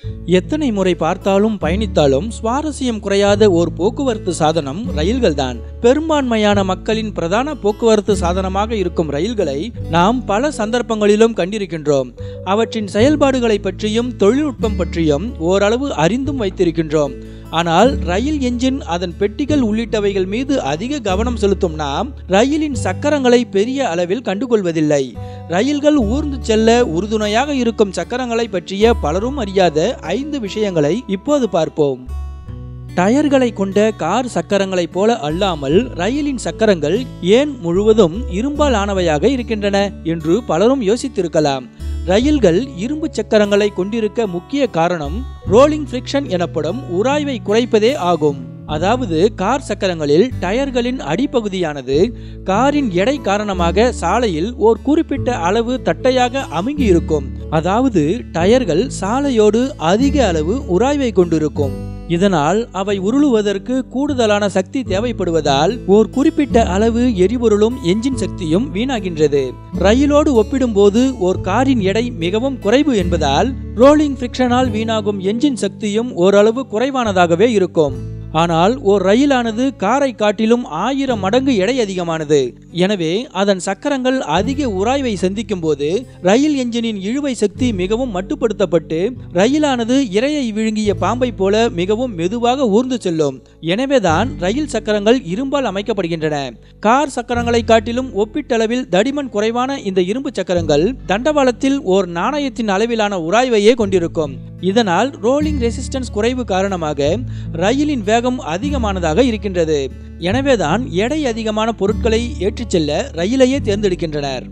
எத்தனை முறை பார்த்தாலும் பயணித்தாலும் சுவாரஸ்யம் குறையாத ஓர் போக்குவரத்து சாதனம் ரயில்கள்தான் பெரும்பான்மையான மக்களின் பிரதான போக்குவரத்து சாதனமாக இருக்கும் ரயில்களை நாம் பல சந்தர்ப்பங்களிலும் கண்டிருக்கின்றோம் அவற்றின் செயல்பாடுகளை பற்றியும் தொழில்நுட்பம் பற்றியும் ஓரளவு அறிந்தும் வைத்திருக்கின்றோம் ஆனால் ரயில் என்ஜின் அதன் பெட்டிகள் உள்ளிட்டவைகள் மீது அதிக கவனம் செலுத்தும் நாம் ரயிலின் சக்கரங்களை பெரிய அளவில் கண்டுகொள்வதில்லை ரயில்கள் ஊர்ந்து செல்ல உறுதுணையாக இருக்கும் சக்கரங்களை பற்றிய பலரும் அறியாத ஐந்து விஷயங்களை இப்போது பார்ப்போம் டயர்களை கொண்ட கார் சக்கரங்களைப் போல அல்லாமல் ரயிலின் சக்கரங்கள் ஏன் முழுவதும் இரும்பால் ஆனவையாக இருக்கின்றன என்று பலரும் யோசித்திருக்கலாம் ரயில்கள் இரும்பு சக்கரங்களை கொண்டிருக்க முக்கிய காரணம் ரோலிங் ஃபிரிக்ஷன் எனப்படும் உராய்வை குறைப்பதே ஆகும் அதாவது கார் சக்கரங்களில் டயர்களின் அடிப்பகுதியானது காரின் எடை காரணமாக சாலையில் ஓர் குறிப்பிட்ட அளவு தட்டையாக அமுங்கி இருக்கும் அதாவது டயர்கள் சாலையோடு அதிக அளவு உராய்வை கொண்டிருக்கும் இதனால் அவை உருளுவதற்கு கூடுதலான சக்தி தேவைப்படுவதால் ஓர் குறிப்பிட்ட அளவு எரிபொருளும் என்ஜின் சக்தியும் வீணாகின்றது ரயிலோடு ஒப்பிடும்போது ஓர் காரின் எடை மிகவும் குறைவு என்பதால் ரோலிங் ஃபிரிக்ஷனால் வீணாகும் என்ஜின் சக்தியும் ஓரளவு குறைவானதாகவே இருக்கும் ஆனால் ஓர் ரயிலானது காரை காட்டிலும் ஆயிரம் மடங்கு எடை அதிகமானது எனவே அதன் சக்கரங்கள் அதிக உராய்வை சந்திக்கும் போது ரயில் என்ஜினின் இழுவை சக்தி மிகவும் மட்டுப்படுத்தப்பட்டு ரயிலானது இரையை விழுங்கிய பாம்பை போல மிகவும் மெதுவாக ஊர்ந்து செல்லும் எனவேதான் ரயில் சக்கரங்கள் இரும்பால் அமைக்கப்படுகின்றன கார் சக்கரங்களை காட்டிலும் ஒப்பீட்டளவில் தடிமன் குறைவான இந்த இரும்பு சக்கரங்கள் தண்டவாளத்தில் ஓர் நாணயத்தின் அளவிலான உராய்வையே கொண்டிருக்கும் இதனால் ரோலிங் ரெசிஸ்டன்ஸ் குறைவு காரணமாக ரயிலின் வேகம் அதிகமானதாக இருக்கின்றது எனவேதான் எடை அதிகமான பொருட்களை ஏற்றிச் செல்ல ரயிலையே தேர்ந்தெடுக்கின்றனர்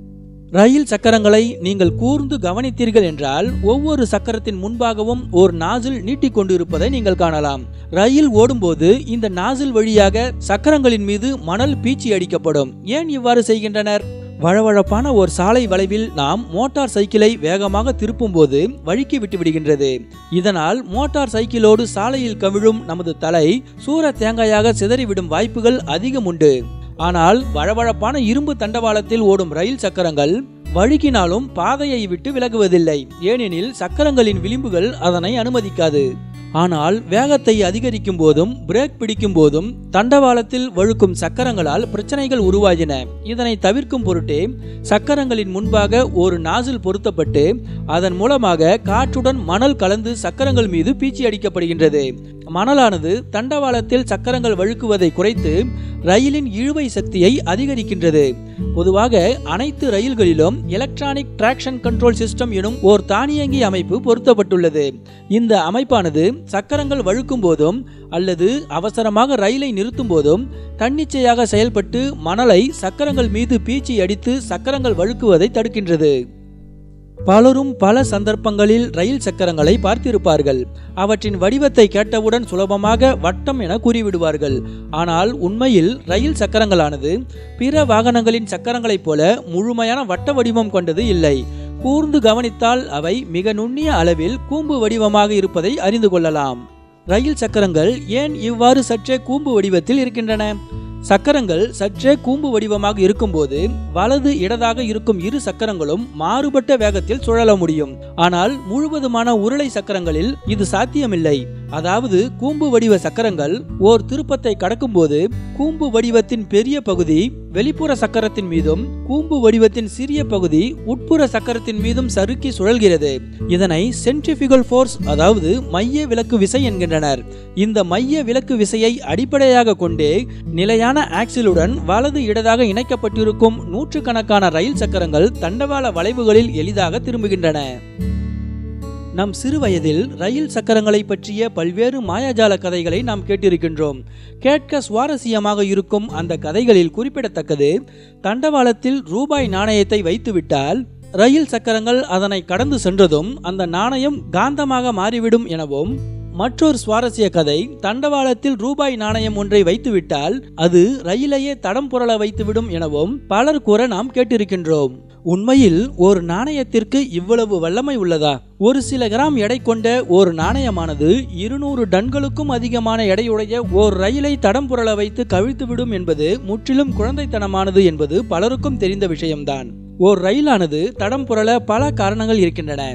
ரயில் சக்கரங்களை நீங்கள் கூர்ந்து கவனித்தீர்கள் என்றால் ஒவ்வொரு சக்கரத்தின் முன்பாகவும் ஒரு நாசில் நீட்டிக்கொண்டு இருப்பதை நீங்கள் காணலாம் ரயில் ஓடும்போது இந்த நாசில் வழியாக சக்கரங்களின் மீது மணல் பீச்சி அடிக்கப்படும் ஏன் இவ்வாறு செய்கின்றனர் வழவழப்பான ஒரு சாலை வளைவில் நாம் மோட்டார் சைக்கிளை வேகமாக திருப்பும் போது வழுக்கி விட்டு விடுகின்றது இதனால் மோட்டார் சைக்கிளோடு சாலையில் கவிழும் நமது தலை சூற தேங்காயாக சிதறிவிடும் வாய்ப்புகள் அதிகம் உண்டு ஆனால் வழவழப்பான இரும்பு தண்டவாளத்தில் ஓடும் ரயில் சக்கரங்கள் வழுக்கினாலும் பாதையை விட்டு விலகுவதில்லை ஏனெனில் சக்கரங்களின் விளிம்புகள் அதனை அனுமதிக்காது ஆனால் வேகத்தை அதிகரிக்கும் போதும் பிரேக் பிடிக்கும் போதும் தண்டவாளத்தில் வழுக்கும் சக்கரங்களால் பிரச்சனைகள் உருவாகின இதனை தவிர்க்கும் பொருட்டே சக்கரங்களின் முன்பாக ஒரு நாசில் பொருத்தப்பட்டு அதன் மூலமாக காற்றுடன் மணல் கலந்து சக்கரங்கள் மீது பீச்சி அடிக்கப்படுகின்றது மணலானது தண்டவாளத்தில் சக்கரங்கள் வழுக்குவதை குறைத்து ரயிலின் இழுவை சக்தியை அதிகரிக்கின்றது பொதுவாக அனைத்து ரயில்களிலும் எலக்ட்ரானிக் டிராக்ஷன் கண்ட்ரோல் சிஸ்டம் எனும் ஓர் தானியங்கி அமைப்பு பொருத்தப்பட்டுள்ளது இந்த அமைப்பானது சக்கரங்கள் வழுக்கும் போதும் அல்லது அவசரமாக ரயிலை நிறுத்தும் போதும் தன்னிச்சையாக செயல்பட்டு மணலை சக்கரங்கள் மீது பீச்சி அடித்து சக்கரங்கள் வழுக்குவதை தடுக்கின்றது பலரும் பல சந்தர்ப்பங்களில் ரயில் சக்கரங்களை பார்த்திருப்பார்கள் அவற்றின் வடிவத்தை கேட்டவுடன் சுலபமாக வட்டம் என கூறிவிடுவார்கள் ஆனால் உண்மையில் ரயில் சக்கரங்களானது பிற வாகனங்களின் சக்கரங்களைப் போல முழுமையான வட்ட வடிவம் கொண்டது இல்லை கூர்ந்து கவனித்தால் அவை மிக நுண்ணிய அளவில் கூம்பு வடிவமாக இருப்பதை அறிந்து கொள்ளலாம் ரயில் சக்கரங்கள் ஏன் இவ்வாறு சற்றே கூம்பு வடிவத்தில் இருக்கின்றன சக்கரங்கள் சற்றே கூம்பு வடிவமாக இருக்கும்போது வலது இடதாக இருக்கும் இரு சக்கரங்களும் மாறுபட்ட வேகத்தில் சுழல முடியும் ஆனால் முழுவதுமான உருளை சக்கரங்களில் இது சாத்தியமில்லை அதாவது கூம்பு வடிவ சக்கரங்கள் ஓர் திருப்பத்தை கடக்கும்போது கூம்பு வடிவத்தின் பெரிய பகுதி வெளிப்புற சக்கரத்தின் மீதும் கூம்பு வடிவத்தின் சிறிய பகுதி உட்புற சக்கரத்தின் மீதும் சறுக்கி சுழல்கிறது இதனை சென்ட்ரிபிகல் ஃபோர்ஸ் அதாவது மைய விலக்கு விசை என்கின்றனர் இந்த மைய விலக்கு விசையை அடிப்படையாக கொண்டே நிலையான ஆக்சிலுடன் வலது இடதாக இணைக்கப்பட்டிருக்கும் நூற்றுக்கணக்கான ரயில் சக்கரங்கள் தண்டவாள வளைவுகளில் எளிதாக திரும்புகின்றன நம் சிறு வயதில் ரயில் சக்கரங்களை பற்றிய பல்வேறு மாயாஜால கதைகளை நாம் கேட்டிருக்கின்றோம் கேட்க சுவாரஸ்யமாக இருக்கும் அந்த கதைகளில் குறிப்பிடத்தக்கது தண்டவாளத்தில் ரூபாய் நாணயத்தை வைத்துவிட்டால் ரயில் சக்கரங்கள் அதனை கடந்து சென்றதும் அந்த நாணயம் காந்தமாக மாறிவிடும் எனவும் மற்றொரு சுவாரஸ்ய கதை தண்டவாளத்தில் ரூபாய் நாணயம் ஒன்றை வைத்துவிட்டால் அது ரயிலையே தடம் புரள வைத்துவிடும் எனவும் பலர் கூற நாம் கேட்டிருக்கின்றோம் உண்மையில் ஒரு நாணயத்திற்கு இவ்வளவு வல்லமை உள்ளதா ஒரு சில கிராம் எடை கொண்ட ஒரு நாணயமானது இருநூறு டன்களுக்கும் அதிகமான எடையுடைய ஓர் ரயிலை தடம் புரள வைத்து கவிழ்த்துவிடும் என்பது முற்றிலும் குழந்தைத்தனமானது என்பது பலருக்கும் தெரிந்த விஷயம்தான் ஓர் ரயிலானது தடம் புரள பல காரணங்கள் இருக்கின்றன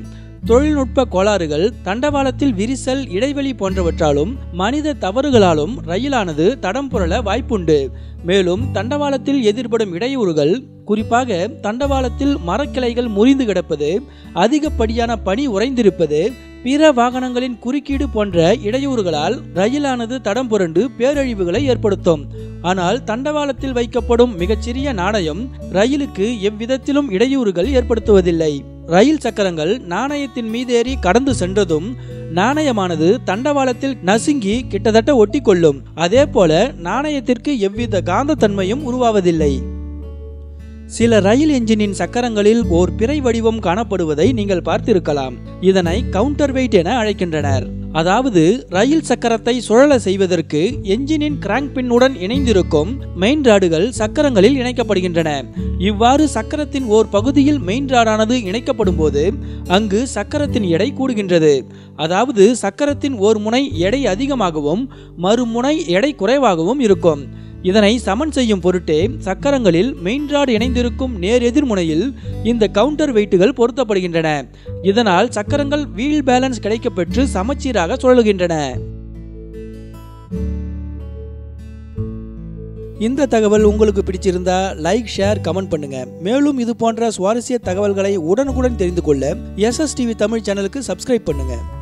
தொழில்நுட்ப கோளாறுகள் தண்டவாளத்தில் விரிசல் இடைவெளி போன்றவற்றாலும் மனித தவறுகளாலும் ரயிலானது தடம் புரள வாய்ப்புண்டு மேலும் தண்டவாளத்தில் எதிர்படும் இடையூறுகள் குறிப்பாக தண்டவாளத்தில் மரக்கிளைகள் முறிந்து கிடப்பது அதிகப்படியான பனி உறைந்திருப்பது பிற வாகனங்களின் குறுக்கீடு போன்ற இடையூறுகளால் ரயிலானது தடம் புரண்டு பேரழிவுகளை ஏற்படுத்தும் ஆனால் தண்டவாளத்தில் வைக்கப்படும் மிகச்சிறிய நாணயம் ரயிலுக்கு எவ்விதத்திலும் இடையூறுகள் ஏற்படுத்துவதில்லை ரயில் சக்கரங்கள் நாணயத்தின் மீதேறி கடந்து சென்றதும் நாணயமானது தண்டவாளத்தில் நசுங்கி கிட்டத்தட்ட ஒட்டிக்கொள்ளும் அதே போல நாணயத்திற்கு எவ்வித காந்த தன்மையும் உருவாவதில்லை சில ரயில் என்ஜினின் சக்கரங்களில் ஓர் பிறை வடிவம் காணப்படுவதை நீங்கள் பார்த்திருக்கலாம் இதனை கவுண்டர் வெயிட் என அழைக்கின்றனர் அதாவது ரயில் சக்கரத்தை சுழல செய்வதற்கு என்ஜினின் கிராங்க் பின்னுடன் இணைந்திருக்கும் மெயின் ராடுகள் சக்கரங்களில் இணைக்கப்படுகின்றன இவ்வாறு சக்கரத்தின் ஓர் பகுதியில் மெயின் ராடானது இணைக்கப்படும் போது அங்கு சக்கரத்தின் எடை கூடுகின்றது அதாவது சக்கரத்தின் ஓர் முனை எடை அதிகமாகவும் மறுமுனை எடை குறைவாகவும் இருக்கும் இதனை சமன் செய்யும் பொருட்டே சக்கரங்களில் மெயின் ராட் இணைந்திருக்கும் நேர் எதிர் முனையில் இந்த கவுண்டர் வெயிட்டுகள் பொருத்தப்படுகின்றன இதனால் சக்கரங்கள் வீல் பேலன்ஸ் கிடைக்கப்பெற்று சமச்சீராக சுழலுகின்றன இந்த தகவல் உங்களுக்கு பிடிச்சிருந்தா லைக் ஷேர் கமெண்ட் பண்ணுங்க மேலும் இது போன்ற சுவாரஸ்ய தகவல்களை உடனுக்குடன் தெரிந்து கொள்ள எஸ்எஸ் டிவி தமிழ் சேனலுக்கு சப்ஸ்கிரைப் பண்ணுங்க